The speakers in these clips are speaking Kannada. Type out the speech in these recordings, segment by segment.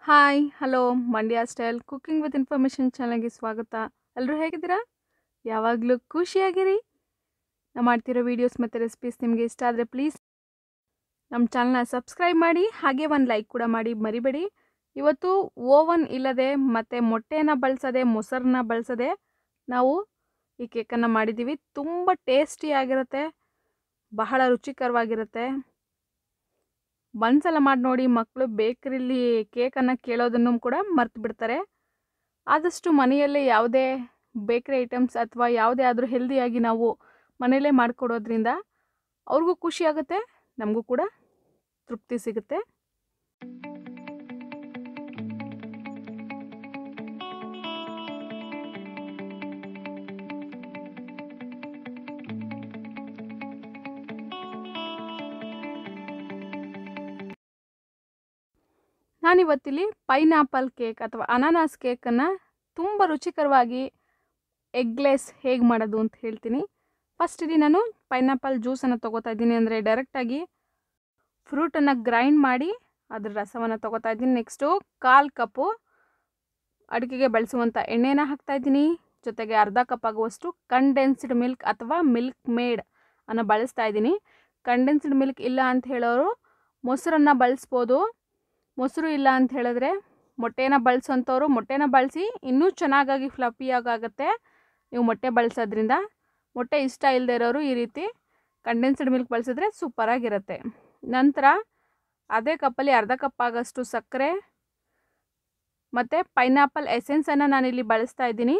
hi hello Mandya style cooking with information ಚಾನಲ್ಗೆ ಸ್ವಾಗತ ಎಲ್ಲರೂ ಹೇಗಿದ್ದೀರಾ ಯಾವಾಗಲೂ ಖುಷಿಯಾಗಿರಿ ನಾವು ಮಾಡ್ತಿರೋ ವೀಡಿಯೋಸ್ ಮತ್ತು ರೆಸಿಪೀಸ್ ನಿಮಗೆ ಇಷ್ಟ ಆದರೆ ಪ್ಲೀಸ್ ನಮ್ಮ ಚಾನಲ್ನ ಸಬ್ಸ್ಕ್ರೈಬ್ ಮಾಡಿ ಹಾಗೆ ಒಂದು ಲೈಕ್ ಕೂಡ ಮಾಡಿ ಮರಿಬೇಡಿ ಇವತ್ತು ಓವನ್ ಇಲ್ಲದೆ ಮತ್ತು ಮೊಟ್ಟೆನ ಬಳಸದೆ ಮೊಸರನ್ನ ಬಳಸದೆ ನಾವು ಈ ಕೇಕನ್ನು ಮಾಡಿದ್ದೀವಿ ತುಂಬ ಟೇಸ್ಟಿಯಾಗಿರುತ್ತೆ ಬಹಳ ರುಚಿಕರವಾಗಿರುತ್ತೆ ಒಂದ್ಸಲ ಮಾಡಿ ನೋಡಿ ಮಕ್ಕಳು ಬೇಕರಿಲಿ ಕೇಕನ್ನು ಕೇಳೋದನ್ನು ಕೂಡ ಮರ್ತು ಬಿಡ್ತಾರೆ ಆದಷ್ಟು ಮನೆಯಲ್ಲೇ ಯಾವುದೇ ಬೇಕ್ರಿ ಐಟಮ್ಸ್ ಅಥವಾ ಯಾವುದೇ ಆದರೂ ಹೆಲ್ದಿಯಾಗಿ ನಾವು ಮನೆಯಲ್ಲೇ ಮಾಡಿಕೊಡೋದ್ರಿಂದ ಅವ್ರಿಗೂ ಖುಷಿ ಆಗುತ್ತೆ ನಮಗೂ ಕೂಡ ತೃಪ್ತಿ ಸಿಗುತ್ತೆ ನಾನಿವತ್ತಿಲ್ಲಿ ಪೈನಾಪಲ್ ಕೇಕ್ ಅಥವಾ ಅನಾನಾಸ್ ಕೇಕನ್ನು ತುಂಬ ರುಚಿಕರವಾಗಿ ಎಗ್ಲೆಸ್ ಹೇಗೆ ಮಾಡೋದು ಅಂತ ಹೇಳ್ತೀನಿ ಫಸ್ಟ್ ಇಲ್ಲಿ ನಾನು ಪೈನಾಪಲ್ ಜ್ಯೂಸನ್ನು ತೊಗೋತಾ ಇದ್ದೀನಿ ಅಂದರೆ ಡೈರೆಕ್ಟಾಗಿ ಫ್ರೂಟನ್ನು ಗ್ರೈಂಡ್ ಮಾಡಿ ಅದ್ರ ರಸವನ್ನು ತೊಗೋತಾ ಇದ್ದೀನಿ ನೆಕ್ಸ್ಟು ಕಾಲು ಕಪ್ಪು ಅಡುಗೆಗೆ ಬಳಸುವಂಥ ಎಣ್ಣೆನ ಹಾಕ್ತಾಯಿದ್ದೀನಿ ಜೊತೆಗೆ ಅರ್ಧ ಕಪ್ ಆಗುವಷ್ಟು ಕಂಡೆನ್ಸ್ಡ್ ಮಿಲ್ಕ್ ಅಥವಾ ಮಿಲ್ಕ್ ಮೇಡ್ ಅನ್ನು ಬಳಸ್ತಾ ಇದ್ದೀನಿ ಕಂಡೆನ್ಸ್ಡ್ ಮಿಲ್ಕ್ ಇಲ್ಲ ಅಂತ ಹೇಳೋರು ಮೊಸರನ್ನು ಬಳಸ್ಬೋದು ಮೊಸರು ಇಲ್ಲ ಅಂತ ಹೇಳಿದ್ರೆ ಮೊಟ್ಟೆನ ಬಳಸೋಂಥವ್ರು ಮೊಟ್ಟೆನ ಬಳಸಿ ಇನ್ನೂ ಚೆನ್ನಾಗಾಗಿ ಫ್ಲಫಿಯಾಗುತ್ತೆ ನೀವು ಮೊಟ್ಟೆ ಬಳಸೋದ್ರಿಂದ ಮೊಟ್ಟೆ ಇಷ್ಟ ಇಲ್ಲದೆ ಇರೋರು ಈ ರೀತಿ ಕಂಡೆನ್ಸ್ಡ್ ಮಿಲ್ಕ್ ಬಳಸಿದ್ರೆ ಸೂಪರಾಗಿರುತ್ತೆ ನಂತರ ಅದೇ ಕಪ್ಪಲ್ಲಿ ಅರ್ಧ ಕಪ್ ಆಗೋಷ್ಟು ಸಕ್ಕರೆ ಮತ್ತು ಪೈನಾಪಲ್ ಎಸೆನ್ಸನ್ನು ನಾನಿಲ್ಲಿ ಬಳಸ್ತಾ ಇದ್ದೀನಿ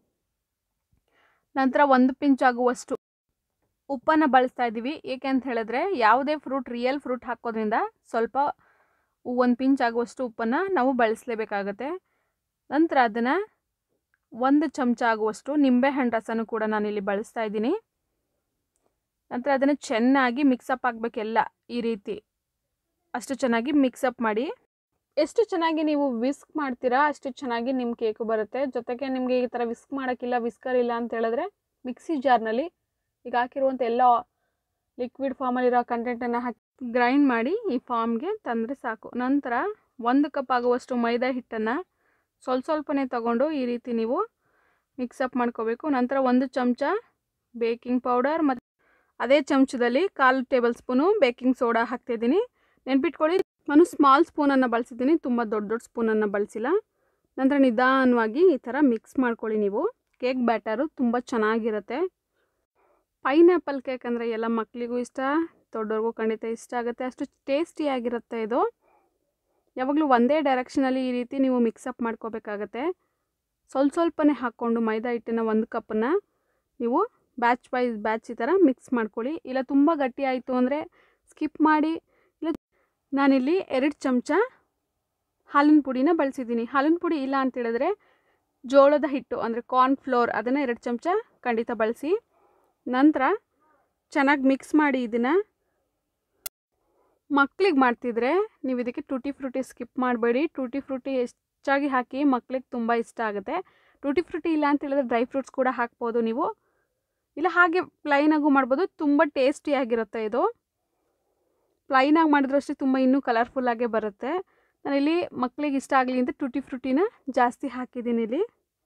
ನಂತರ ಒಂದು ಪಿಂಚ್ ಆಗುವಷ್ಟು ಉಪ್ಪನ್ನು ಬಳಸ್ತಾ ಇದ್ದೀವಿ ಏಕೆ ಅಂತ ಹೇಳಿದ್ರೆ ಯಾವುದೇ ಫ್ರೂಟ್ ರಿಯಲ್ ಫ್ರೂಟ್ ಹಾಕೋದ್ರಿಂದ ಸ್ವಲ್ಪ ಒಂದು ಪಿಂಚ್ ಆಗುವಷ್ಟು ಉಪ್ಪನ್ನು ನಾವು ಬಳಸಲೇಬೇಕಾಗತ್ತೆ ನಂತರ ಅದನ್ನು ಒಂದು ಚಮಚ ಆಗುವಷ್ಟು ನಿಂಬೆಹಣ್ಣು ರಸನೂ ಕೂಡ ನಾನಿಲ್ಲಿ ಬಳಸ್ತಾ ಇದ್ದೀನಿ ನಂತರ ಅದನ್ನು ಚೆನ್ನಾಗಿ ಮಿಕ್ಸಪ್ ಆಗಬೇಕೆಲ್ಲ ಈ ರೀತಿ ಅಷ್ಟು ಚೆನ್ನಾಗಿ ಮಿಕ್ಸಪ್ ಮಾಡಿ ಎಷ್ಟು ಚೆನ್ನಾಗಿ ನೀವು ವಿಸ್ಕ್ ಮಾಡ್ತೀರಾ ಅಷ್ಟು ಚೆನ್ನಾಗಿ ನಿಮ್ಮ ಕೇಕು ಬರುತ್ತೆ ಜೊತೆಗೆ ನಿಮಗೆ ಈ ಥರ ವಿಸ್ಕ್ ಮಾಡೋಕ್ಕಿಲ್ಲ ವಿಸ್ಕರ್ ಇಲ್ಲ ಅಂತ ಹೇಳಿದ್ರೆ ಮಿಕ್ಸಿ ಜಾರ್ನಲ್ಲಿ ಈಗ ಹಾಕಿರುವಂಥ ಎಲ್ಲ ಲಿಕ್ವಿಡ್ ಫಾರ್ಮಲ್ಲಿರೋ ಕಂಟೆಂಟನ್ನು ಹಾಕಿ ಗ್ರೈಂಡ್ ಮಾಡಿ ಈ ಫಾರ್ಮ್ಗೆ ತಂದರೆ ಸಾಕು ನಂತರ ಒಂದು ಕಪ್ ಆಗುವಷ್ಟು ಮೈದಾ ಹಿಟ್ಟನ್ನು ಸ್ವಲ್ಪ ಸ್ವಲ್ಪನೇ ತಗೊಂಡು ಈ ರೀತಿ ನೀವು ಮಿಕ್ಸಪ್ ಮಾಡ್ಕೋಬೇಕು ನಂತರ ಒಂದು ಚಮಚ ಬೇಕಿಂಗ್ ಪೌಡರ್ ಮತ್ತು ಅದೇ ಚಮಚದಲ್ಲಿ ಕಾಲು ಟೇಬಲ್ ಸ್ಪೂನು ಬೇಕಿಂಗ್ ಸೋಡಾ ಹಾಕ್ತಿದ್ದೀನಿ ನೆನ್ಪಿಟ್ಕೊಳ್ಳಿ ನಾನು ಸ್ಮಾಲ್ ಸ್ಪೂನನ್ನು ಬಳಸಿದ್ದೀನಿ ತುಂಬ ದೊಡ್ಡ ದೊಡ್ಡ ಸ್ಪೂನನ್ನು ಬಳಸಿಲ್ಲ ನಂತರ ನಿಧಾನವಾಗಿ ಈ ಥರ ಮಿಕ್ಸ್ ಮಾಡ್ಕೊಳ್ಳಿ ನೀವು ಕೇಕ್ ಬ್ಯಾಟರು ತುಂಬ ಚೆನ್ನಾಗಿರುತ್ತೆ ಪೈನಾಪಲ್ ಕೇಕ್ ಅಂದರೆ ಎಲ್ಲ ಮಕ್ಕಳಿಗೂ ಇಷ್ಟ ದೊಡ್ಡವ್ರಿಗೂ ಖಂಡಿತ ಇಷ್ಟ ಆಗುತ್ತೆ ಅಷ್ಟು ಟೇಸ್ಟಿಯಾಗಿರುತ್ತೆ ಇದು ಯಾವಾಗಲೂ ಒಂದೇ ಡೈರೆಕ್ಷನಲ್ಲಿ ಈ ರೀತಿ ನೀವು ಮಿಕ್ಸಪ್ ಮಾಡ್ಕೋಬೇಕಾಗತ್ತೆ ಸ್ವಲ್ಪ ಸ್ವಲ್ಪನೇ ಹಾಕ್ಕೊಂಡು ಮೈದಾ ಹಿಟ್ಟನ್ನು ಒಂದು ಕಪ್ಪನ್ನು ನೀವು ಬ್ಯಾಚ್ ವೈಸ್ ಬ್ಯಾಚ್ ಈ ಥರ ಮಿಕ್ಸ್ ಮಾಡ್ಕೊಳ್ಳಿ ಇಲ್ಲ ತುಂಬ ಗಟ್ಟಿ ಆಯಿತು ಅಂದರೆ ಸ್ಕಿಪ್ ಮಾಡಿ ಇಲ್ಲ ನಾನಿಲ್ಲಿ ಎರಡು ಚಮಚ ಹಾಲಿನ ಪುಡಿನ ಬಳಸಿದ್ದೀನಿ ಹಾಲಿನ ಪುಡಿ ಇಲ್ಲ ಅಂತ ಹೇಳಿದ್ರೆ ಜೋಳದ ಹಿಟ್ಟು ಅಂದರೆ ಕಾರ್ನ್ ಫ್ಲೋರ್ ಅದನ್ನು ಎರಡು ಚಮಚ ಖಂಡಿತ ಬಳಸಿ ನಂತರ ಚೆನ್ನಾಗಿ ಮಿಕ್ಸ್ ಮಾಡಿ ಇದನ್ನು ಮಕ್ಳಿಗೆ ಮಾಡ್ತಿದ್ರೆ ನೀವು ಇದಕ್ಕೆ ಟೂಟಿ ಫ್ರೂಟಿ ಸ್ಕಿಪ್ ಮಾಡಬೇಡಿ ಟೂಟಿ ಫ್ರೂಟಿ ಹೆಚ್ಚಾಗಿ ಹಾಕಿ ಮಕ್ಳಿಗೆ ತುಂಬ ಇಷ್ಟ ಆಗುತ್ತೆ ಟೂಟಿ ಫ್ರೂಟಿ ಇಲ್ಲ ಅಂತ ಹೇಳಿದ್ರೆ ಡ್ರೈ ಫ್ರೂಟ್ಸ್ ಕೂಡ ಹಾಕ್ಬೋದು ನೀವು ಇಲ್ಲ ಹಾಗೆ ಪ್ಲೈನಾಗೂ ಮಾಡ್ಬೋದು ತುಂಬ ಟೇಸ್ಟಿಯಾಗಿರುತ್ತೆ ಇದು ಪ್ಲೈನಾಗಿ ಮಾಡಿದ್ರು ಅಷ್ಟೇ ತುಂಬ ಇನ್ನೂ ಕಲರ್ಫುಲ್ಲಾಗೇ ಬರುತ್ತೆ ನಾನಿಲ್ಲಿ ಮಕ್ಳಿಗೆ ಇಷ್ಟ ಆಗಲಿ ಅಂತ ಟೂಟಿ ಫ್ರೂಟಿನ ಜಾಸ್ತಿ ಹಾಕಿದ್ದೀನಿ ಇಲ್ಲಿ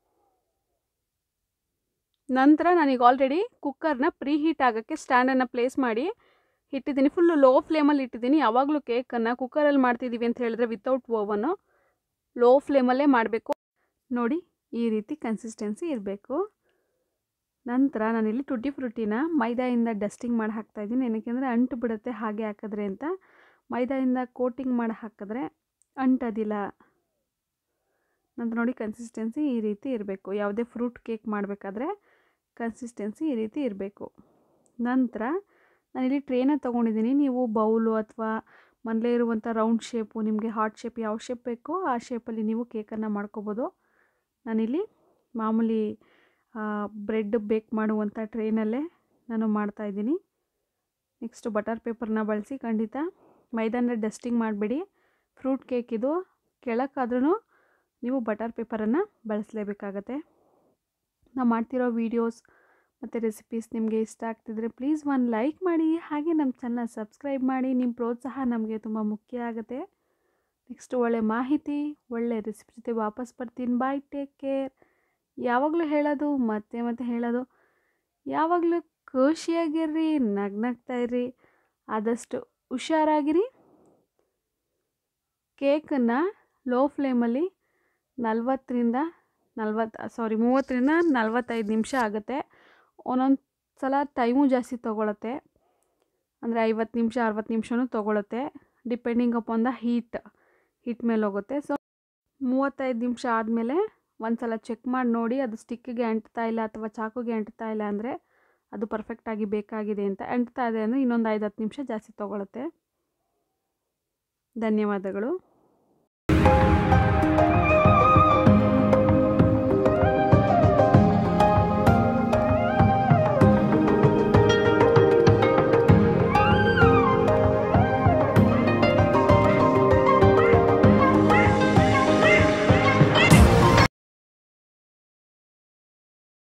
ನಂತರ ನಾನೀಗ ಆಲ್ರೆಡಿ ಕುಕ್ಕರ್ನ ಪ್ರೀ ಹೀಟ್ ಆಗೋಕ್ಕೆ ಸ್ಟ್ಯಾಂಡನ್ನು ಪ್ಲೇಸ್ ಮಾಡಿ ಇಟ್ಟಿದ್ದೀನಿ ಫುಲ್ಲು ಲೋ ಫ್ಲೇಮಲ್ಲಿ ಇಟ್ಟಿದ್ದೀನಿ ಯಾವಾಗಲೂ ಕೇಕನ್ನು ಕುಕ್ಕರಲ್ಲಿ ಮಾಡ್ತಿದ್ದೀವಿ ಅಂತ ಹೇಳಿದ್ರೆ ವಿತೌಟ್ ಓವನು ಲೋ ಫ್ಲೇಮಲ್ಲೇ ಮಾಡಬೇಕು ನೋಡಿ ಈ ರೀತಿ ಕನ್ಸಿಸ್ಟೆನ್ಸಿ ಇರಬೇಕು ನಂತರ ನಾನಿಲ್ಲಿ ಟುಟಿ ಫ್ರೂಟಿನ ಮೈದಾಯಿಂದ ಡಸ್ಟಿಂಗ್ ಮಾಡಿ ಹಾಕ್ತಾಯಿದ್ದೀನಿ ಏನಕ್ಕೆಂದರೆ ಅಂಟು ಬಿಡುತ್ತೆ ಹಾಗೆ ಹಾಕಿದ್ರೆ ಅಂತ ಮೈದಾಯಿಂದ ಕೋಟಿಂಗ್ ಮಾಡಿ ಹಾಕಿದ್ರೆ ಅಂಟೋದಿಲ್ಲ ನಂತರ ನೋಡಿ ಕನ್ಸಿಸ್ಟೆನ್ಸಿ ಈ ರೀತಿ ಇರಬೇಕು ಯಾವುದೇ ಫ್ರೂಟ್ ಕೇಕ್ ಮಾಡಬೇಕಾದ್ರೆ ಕನ್ಸಿಸ್ಟೆನ್ಸಿ ಈ ರೀತಿ ಇರಬೇಕು ನಂತರ ನಾನಿಲ್ಲಿ ಟ್ರೇನ ತೊಗೊಂಡಿದ್ದೀನಿ ನೀವು ಬೌಲು ಅಥವಾ ಮನೇಲೇ ಇರುವಂಥ ರೌಂಡ್ ಶೇಪು ನಿಮಗೆ ಹಾರ್ಟ್ ಶೇಪ್ ಯಾವ ಶೇಪ್ ಬೇಕೋ ಆ ಶೇಪಲ್ಲಿ ನೀವು ಕೇಕನ್ನು ಮಾಡ್ಕೋಬೋದು ನಾನಿಲ್ಲಿ ಮಾಮೂಲಿ ಬ್ರೆಡ್ ಬೇಕ್ ಮಾಡುವಂಥ ಟ್ರೇನಲ್ಲೇ ನಾನು ಮಾಡ್ತಾಯಿದ್ದೀನಿ ನೆಕ್ಸ್ಟು ಬಟರ್ ಪೇಪರ್ನ ಬಳಸಿ ಖಂಡಿತ ಮೈದಾನ ಡಸ್ಟಿಂಗ್ ಮಾಡಬೇಡಿ ಫ್ರೂಟ್ ಕೇಕ್ ಇದು ಕೆಳಕ್ಕಾದ್ರೂ ನೀವು ಬಟರ್ ಪೇಪರನ್ನು ಬಳಸಲೇಬೇಕಾಗತ್ತೆ ನಾವು ಮಾಡ್ತಿರೋ ವೀಡಿಯೋಸ್ ಮತ್ತು ರೆಸಿಪೀಸ್ ನಿಮಗೆ ಇಷ್ಟ ಆಗ್ತಿದ್ರೆ ಪ್ಲೀಸ್ ಒಂದು ಲೈಕ್ ಮಾಡಿ ಹಾಗೆ ನಮ್ಮ ಚಾನಲ್ ಸಬ್ಸ್ಕ್ರೈಬ್ ಮಾಡಿ ನಿಮ್ಮ ಪ್ರೋತ್ಸಾಹ ನಮಗೆ ತುಂಬ ಮುಖ್ಯ ಆಗುತ್ತೆ ನೆಕ್ಸ್ಟ್ ಒಳ್ಳೆ ಮಾಹಿತಿ ಒಳ್ಳೆ ರೆಸಿಪಿ ಜೊತೆ ವಾಪಸ್ ಬರ್ತೀನಿ ಬಾಯ್ ಟೇಕ್ ಕೇರ್ ಯಾವಾಗಲೂ ಹೇಳೋದು ಮತ್ತೆ ಮತ್ತೆ ಹೇಳೋದು ಯಾವಾಗಲೂ ಖುಷಿಯಾಗಿರ್ರಿ ನಗ್ನಗ್ತಾ ಇರ್ರಿ ಆದಷ್ಟು ಹುಷಾರಾಗಿರಿ ಕೇಕನ್ನು ಲೋ ಫ್ಲೇಮಲ್ಲಿ ನಲ್ವತ್ತರಿಂದ ನಲ್ವತ್ತು ಸಾರಿ ಮೂವತ್ತರಿಂದ ನಲ್ವತ್ತೈದು ನಿಮಿಷ ಆಗುತ್ತೆ ಒಂದೊಂದು ಸಲ ಟೈಮು ಜಾಸ್ತಿ ತೊಗೊಳತ್ತೆ ಅಂದರೆ ಐವತ್ತು ನಿಮಿಷ ಅರವತ್ತು ನಿಮಿಷನೂ ತೊಗೊಳುತ್ತೆ depending upon the heat heat ಮೇಲೆ ಹೋಗುತ್ತೆ ಸೊ ಮೂವತ್ತೈದು ನಿಮಿಷ ಆದಮೇಲೆ ಒಂದು ಸಲ ಚೆಕ್ ಮಾಡಿ ನೋಡಿ ಅದು ಸ್ಟಿಕ್ಕಿಗೆ ಅಂಟ್ತಾ ಇಲ್ಲ ಅಥವಾ ಚಾಕುಗೆ ಅಂಟ್ತಾ ಇಲ್ಲ ಅಂದರೆ ಅದು ಪರ್ಫೆಕ್ಟಾಗಿ ಬೇಕಾಗಿದೆ ಅಂತ ಅಂಟ್ತಾ ಇದೆ ಅಂದರೆ ಇನ್ನೊಂದು ಐದು ಹತ್ತು ನಿಮಿಷ ಜಾಸ್ತಿ ತೊಗೊಳುತ್ತೆ ಧನ್ಯವಾದಗಳು